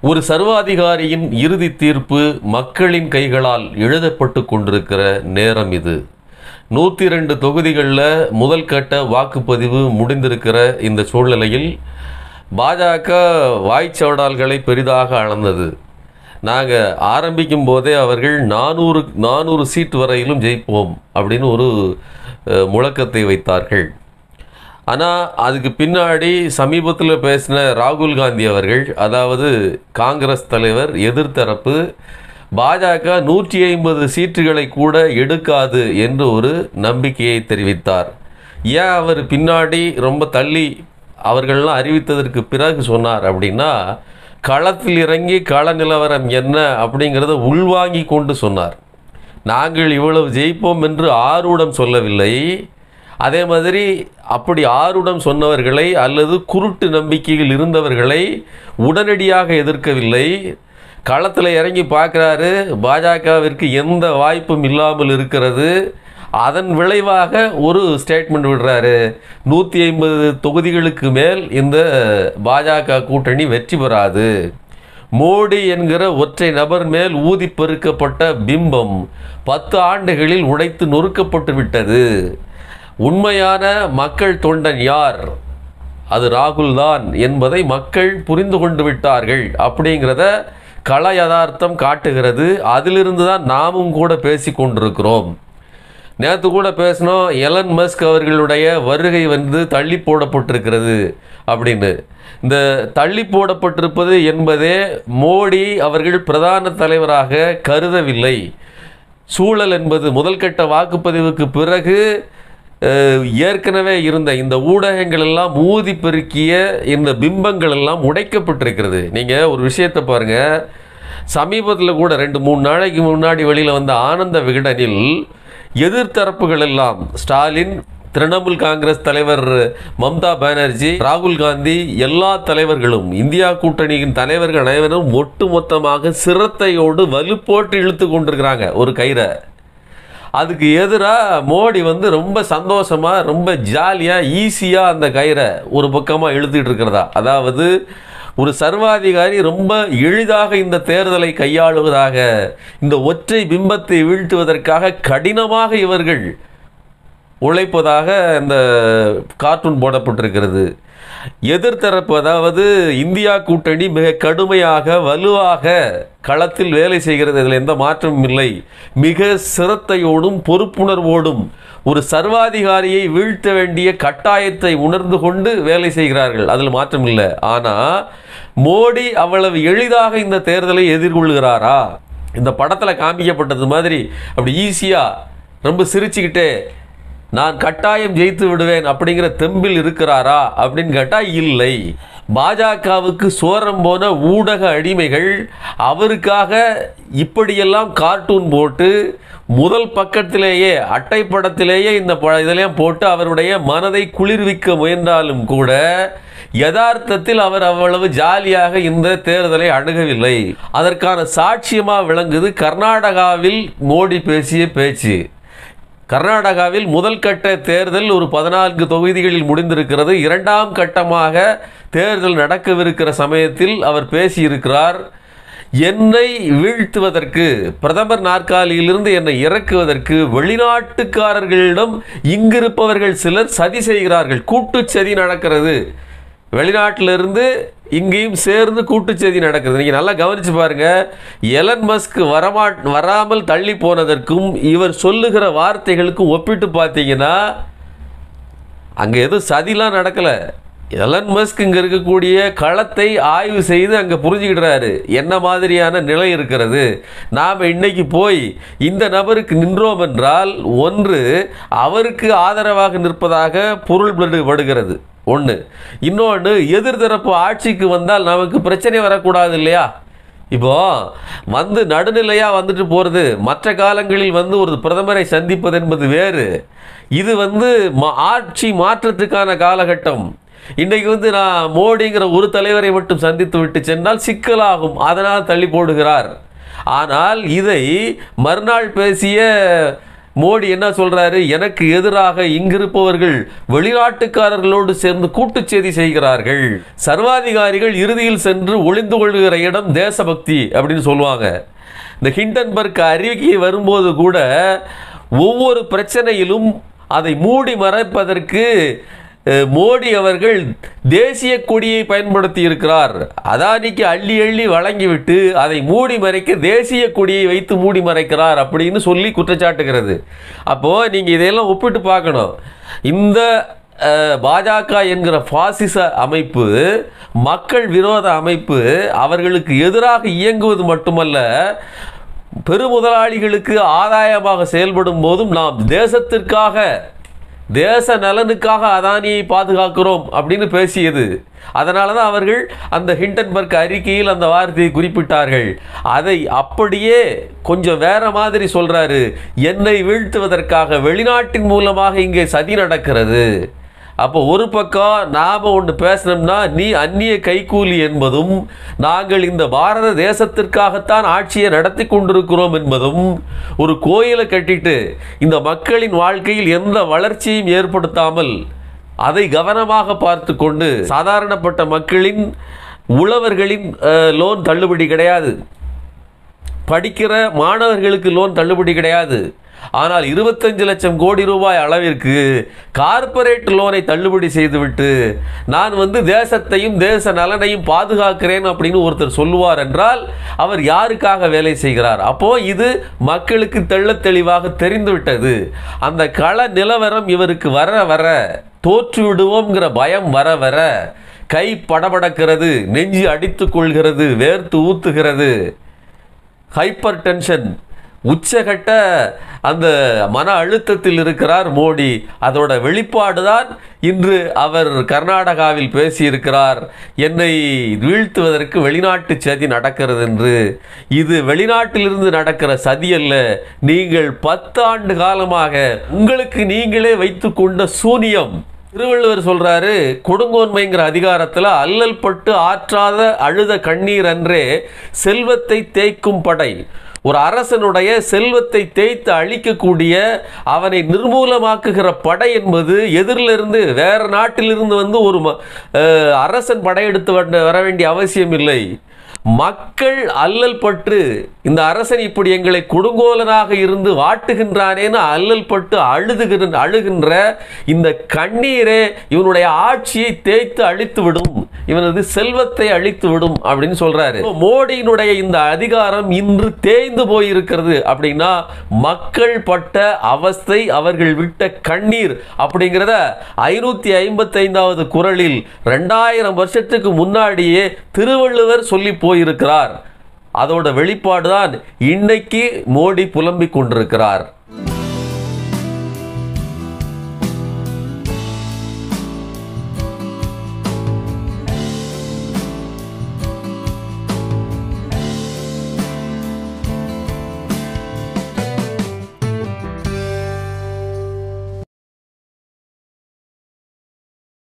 ஒரு சர்வாதிகாரியின் இறுதி தீர்ப்பு மக்களின் கைகளால் எழுதப்பட்டு கொண்டிருக்கிற நேரம் இது நூற்றி ரெண்டு தொகுதிகளில் முதல் கட்ட வாக்குப்பதிவு முடிந்திருக்கிற இந்த சூழ்நிலையில் பாஜக வாய்ச்சவடால்களை பெரிதாக அளந்தது நாங்கள் ஆரம்பிக்கும் போதே அவர்கள் நானூறு நானூறு சீட் வரையிலும் ஜெயிப்போம் அப்படின்னு ஒரு அஹ், முழக்கத்தை வைத்தார்கள் ஆனால் அதுக்கு பின்னாடி சமீபத்தில் பேசின ராகுல் காந்தி அவர்கள் அதாவது காங்கிரஸ் தலைவர் எதிர்த்தரப்பு பாஜக நூற்றி ஐம்பது சீட்டுகளை கூட எடுக்காது என்று ஒரு நம்பிக்கையை தெரிவித்தார் ஏன் அவர் பின்னாடி ரொம்ப தள்ளி அவர்கள்லாம் அறிவித்ததற்கு பிறகு சொன்னார் அப்படின்னா களத்தில் இறங்கி கள நிலவரம் என்ன அப்படிங்கிறத உள்வாங்கி கொண்டு சொன்னார் நாங்கள் இவ்வளவு ஜெயிப்போம் என்று ஆரூடம் சொல்லவில்லை அதே மாதிரி அப்படி ஆருடம் சொன்னவர்களை அல்லது குருட்டு நம்பிக்கையில் இருந்தவர்களை உடனடியாக எதிர்க்கவில்லை களத்தில் இறங்கி பார்க்குறாரு பாஜகவிற்கு எந்த வாய்ப்பும் இல்லாமல் இருக்கிறது அதன் விளைவாக ஒரு ஸ்டேட்மெண்ட் விடுறாரு நூற்றி ஐம்பது தொகுதிகளுக்கு மேல் இந்த பாஜக கூட்டணி வெற்றி பெறாது மோடி என்கிற ஒற்றை நபர் மேல் ஊதி பெருக்கப்பட்ட பிம்பம் பத்து ஆண்டுகளில் உடைத்து நொறுக்கப்பட்டு விட்டது உண்மையான மக்கள் தொண்டன் யார் அது ராகுல் தான் என்பதை மக்கள் புரிந்து கொண்டு விட்டார்கள் அப்படிங்கிறத கள யதார்த்தம் காட்டுகிறது அதிலிருந்து தான் நாமும் கூட பேசி கொண்டிருக்கிறோம் நேற்று கூட பேசினோம் எலன் மஸ்க் அவர்களுடைய வருகை வந்து தள்ளி போடப்பட்டிருக்கிறது அப்படின்னு இந்த தள்ளி போடப்பட்டிருப்பது என்பதே மோடி அவர்கள் பிரதான தலைவராக கருதவில்லை சூழல் என்பது முதல் கட்ட வாக்குப்பதிவுக்கு பிறகு அஹ், ஏற்கனவே இருந்த இந்த ஊடகங்கள் எல்லாம் ஊதி பெருக்கிய இந்த பிம்பங்கள் எல்லாம் உடைக்கப்பட்டிருக்கிறது நீங்கள் ஒரு விஷயத்தை பாருங்க சமீபத்தில் கூட ரெண்டு மூணு நாளைக்கு முன்னாடி வெளியில் வந்த ஆனந்த விகடனில் எதிர்த்தரப்புகள் எல்லாம் ஸ்டாலின் திரிணாமுல் காங்கிரஸ் தலைவர் மம்தா பானர்ஜி ராகுல் காந்தி எல்லா தலைவர்களும் இந்தியா கூட்டணியின் தலைவர்கள் அனைவரும் ஒட்டுமொத்தமாக சிரத்தையோடு வலுப்போட்டு இழுத்து கொண்டிருக்கிறாங்க ஒரு கயிறை அதுக்கு எதிராக மோடி வந்து ரொம்ப சந்தோஷமா ரொம்ப ஜாலியாக ஈஸியாக அந்த கயிறை ஒரு பக்கமாக இழுத்துட்டு இருக்கிறதா அதாவது ஒரு சர்வாதிகாரி ரொம்ப எளிதாக இந்த தேர்தலை கையாளுவதாக இந்த ஒற்றை பிம்பத்தை வீழ்த்துவதற்காக கடினமாக இவர்கள் உழைப்பதாக இந்த கார்ட்டூன் போடப்பட்டிருக்கிறது எதிர்த்தரப்பு அதாவது இந்தியா கூட்டணி மிக கடுமையாக வலுவாக களத்தில் வேலை செய்கிறது இதில் எந்த மாற்றமும் இல்லை மிக சிரத்தையோடும் பொறுப்புணர்வோடும் ஒரு சர்வாதிகாரியை வீழ்த்த வேண்டிய கட்டாயத்தை உணர்ந்து கொண்டு வேலை செய்கிறார்கள் அதில் மாற்றம் இல்லை ஆனால் மோடி அவ்வளவு எளிதாக இந்த தேர்தலை எதிர்கொள்கிறாரா இந்த படத்தில் காமிக்கப்பட்டது மாதிரி அப்படி ஈஸியாக ரொம்ப சிரிச்சுக்கிட்டே நான் கட்டாயம் ஜெயித்து விடுவேன் அப்படிங்கிற தெம்பில் இருக்கிறாரா அப்படின்னு கேட்டால் இல்லை பாஜகவுக்கு சோரம் போன ஊடக அடிமைகள் அவருக்காக இப்படியெல்லாம் கார்ட்டூன் போட்டு முதல் பக்கத்திலேயே அட்டைப்படத்திலேயே இந்த ப இதெல்லாம் போட்டு அவருடைய மனதை குளிர்விக்க முயன்றாலும் கூட யதார்த்தத்தில் அவர் அவ்வளவு ஜாலியாக இந்த தேர்தலை அணுகவில்லை அதற்கான சாட்சியமா விளங்குது கர்நாடகாவில் மோடி பேசிய பேச்சு கர்நாடகாவில் முதல் கட்ட தேர்தல் ஒரு பதினான்கு தொகுதிகளில் முடிந்திருக்கிறது இரண்டாம் கட்டமாக தேர்தல் நடக்கவிருக்கிற சமயத்தில் அவர் பேசியிருக்கிறார் என்னை வீழ்த்துவதற்கு பிரதமர் நாற்காலியிலிருந்து என்னை இறக்குவதற்கு வெளிநாட்டுக்காரர்களிடம் இங்கிருப்பவர்கள் சிலர் சதி செய்கிறார்கள் கூட்டுச் சதி நடக்கிறது வெளிநாட்டிலிருந்து இங்கேயும் சேர்ந்து கூட்டுச்செய்தி நடக்குது நீங்கள் நல்லா கவனிச்சு பாருங்க எலன் மஸ்க் வரமா வராமல் தள்ளி போனதற்கும் இவர் சொல்லுகிற வார்த்தைகளுக்கும் ஒப்பிட்டு பார்த்தீங்கன்னா அங்கே எதுவும் சதிலாம் நடக்கலை எலன் மஸ்க் இங்கே இருக்கக்கூடிய களத்தை ஆய்வு செய்து அங்கே புரிஞ்சுக்கிடுறாரு என்ன மாதிரியான நிலை இருக்கிறது நாம் இன்னைக்கு போய் இந்த நபருக்கு நின்றோம் என்றால் ஒன்று அவருக்கு ஆதரவாக நிற்பதாக பொருள் படுகிறது ஒன்று இன்னொன்று எதிர்தரப்பு ஆட்சிக்கு வந்தால் நமக்கு பிரச்சனை வரக்கூடாது இல்லையா இப்போ வந்து நடுநிலையா வந்துட்டு போறது மற்ற காலங்களில் வந்து ஒரு பிரதமரை சந்திப்பது என்பது வேறு இது வந்து மா- ஆட்சி மாற்றத்துக்கான காலகட்டம் இன்னைக்கு வந்து நான் மோடிங்கிற ஒரு தலைவரை மட்டும் சந்தித்து விட்டு சென்றால் சிக்கலாகும் அதனால் தள்ளி போடுகிறார் ஆனால் இதை மறுநாள் பேசிய மோடி என்ன சொல்றாரு எனக்கு எதிராக இங்கிருப்பவர்கள் வெளிநாட்டுக்காரர்களோடு சேர்ந்து கூட்டுச் செய்தி செய்கிறார்கள் சர்வாதிகாரிகள் இறுதியில் சென்று ஒளிந்து கொள்கிற இடம் தேசபக்தி அப்படின்னு சொல்லுவாங்க இந்த ஹிண்டன்பர்க் அறிக்கை வரும்போது கூட ஒவ்வொரு பிரச்சனையிலும் அதை மூடி மறைப்பதற்கு அஹ், மோடி அவர்கள் தேசிய கொடியை பயன்படுத்தி இருக்கிறார் அதானிக்கு அள்ளி அள்ளி வழங்கிவிட்டு அதை மூடி மறைக்க தேசிய கொடியை வைத்து மூடி மறைக்கிறார் அப்படின்னு சொல்லி குற்றச்சாட்டுகிறது அப்போ நீங்க இதையெல்லாம் ஒப்பிட்டு பார்க்கணும் இந்த அஹ், பாஜக என்கிற பாசிச அமைப்பு மக்கள் விரோத அமைப்பு அவர்களுக்கு எதிராக இயங்குவது மட்டுமல்ல பெருமுதலாளிகளுக்கு ஆதாயமாக செயல்படும் போதும் நாம் தேசத்திற்காக தேச நலனுக்காக அதானியை பாதுகாக்கிறோம் அப்படின்னு பேசியது அதனால தான் அவர்கள் அந்த ஹிண்டன்பர்க் அறிக்கையில் அந்த வார்த்தையை குறிப்பிட்டார்கள் அதை அப்படியே கொஞ்சம் வேற மாதிரி சொல்றாரு என்னை வீழ்த்துவதற்காக வெளிநாட்டின் மூலமாக இங்கே சதி நடக்கிறது அப்போ ஒரு பக்கம் நாம ஒன்று பேசினோம்னா நீ அந்நிய கைக்கூலி என்பதும் நாங்கள் இந்த பாரத தேசத்திற்காகத்தான் ஆட்சியை நடத்தி கொண்டிருக்கிறோம் என்பதும் ஒரு கோயிலை கட்டிட்டு இந்த மக்களின் வாழ்க்கையில் எந்த வளர்ச்சியும் ஏற்படுத்தாமல் அதை கவனமாக பார்த்து கொண்டு சாதாரணப்பட்ட மக்களின் உழவர்களின் அஹ், லோன் தள்ளுபடி கிடையாது படிக்கிற மாணவர்களுக்கு லோன் தள்ளுபடி கிடையாது ஆனால் இருபத்தஞ்சு லட்சம் கோடி ரூபாய் அளவிற்கு கார்ப்பரேட் லோனை தள்ளுபடி செய்துவிட்டு நான் வந்து தேசத்தையும் தேச நலனையும் பாதுகாக்கிறேன் அப்படின்னு ஒருத்தர் சொல்லுவார் என்றால் அவர் யாருக்காக வேலை செய்கிறார் அப்போ இது மக்களுக்கு தெள்ளத் தெளிவாக தெரிந்துவிட்டது அந்த கள நிலவரம் இவருக்கு வர வர தோற்று விடுவோம்ங்கிற பயம் வர வர கை படபடக்கிறது நெஞ்சு அடித்துக் கொள்கிறது வேர்த்து ஊத்துகிறது ஹைப்பர் டென்ஷன் உச்சகட்ட அந்த மன அழுத்தத்தில் இருக்கிறார் மோடி அதோட வெளிப்பாடு தான் இன்று அவர் கர்நாடகாவில் பேசியிருக்கிறார் என்னை வீழ்த்துவதற்கு வெளிநாட்டு சதி நடக்கிறது என்று இது வெளிநாட்டிலிருந்து நடக்கிற சதி அல்ல நீங்கள் பத்தாண்டு காலமாக உங்களுக்கு நீங்களே வைத்துக்கொண்ட சூனியம் திருவள்ளுவர் சொல்றாரு கொடுங்கோன்மைங்கிற அதிகாரத்துல அல்லல் பட்டு ஆற்றாத அழுத கண்ணீர் அன்றே செல்வத்தை தேய்க்கும் படை ஒரு அரசனுடைய செல்வத்தை தேய்த்து அழிக்கக்கூடிய அவனை நிர்மூலமாக்குகிற படை என்பது எதிரிலிருந்து வேற நாட்டிலிருந்து வந்து ஒரு ம- அஹ், அரசன் படையெடுத்து வர- வர வேண்டிய அவசியம் இல்லை மக்கள் அல்லல் பட்டு இந்த அரசன் இப்படி எங்களை கொடுங்கோலனாக இருந்து வாட்டுகின்றானேன்னு அல்லல் பட்டு அழுதுகிற அழுகின்ற இந்த கண்ணீரே இவனுடைய ஆட்சியை தேய்த்து அழித்து விடும் இவனது செல்வத்தை அழித்து விடும் அப்படின்னு சொல்றாரு இப்போ மோடியினுடைய இந்த அதிகாரம் இன்று தேய்ந்து போயிருக்கிறது அப்படின்னா மக்கள் பட்ட அவஸ்தை அவர்கள் விட்ட கண்ணீர் அப்படிங்கிறத ஐநூத்தி ஐம்பத்தி ஐந்தாவது குரலில் ரெண்டாயிரம் வருஷத்துக்கு முன்னாடியே திருவள்ளுவர் சொல்லி போயிருக்கிறார் அதோட வெளிப்பாடுதான் இன்னைக்கு மோடி புலம்பிக் கொண்டிருக்கிறார்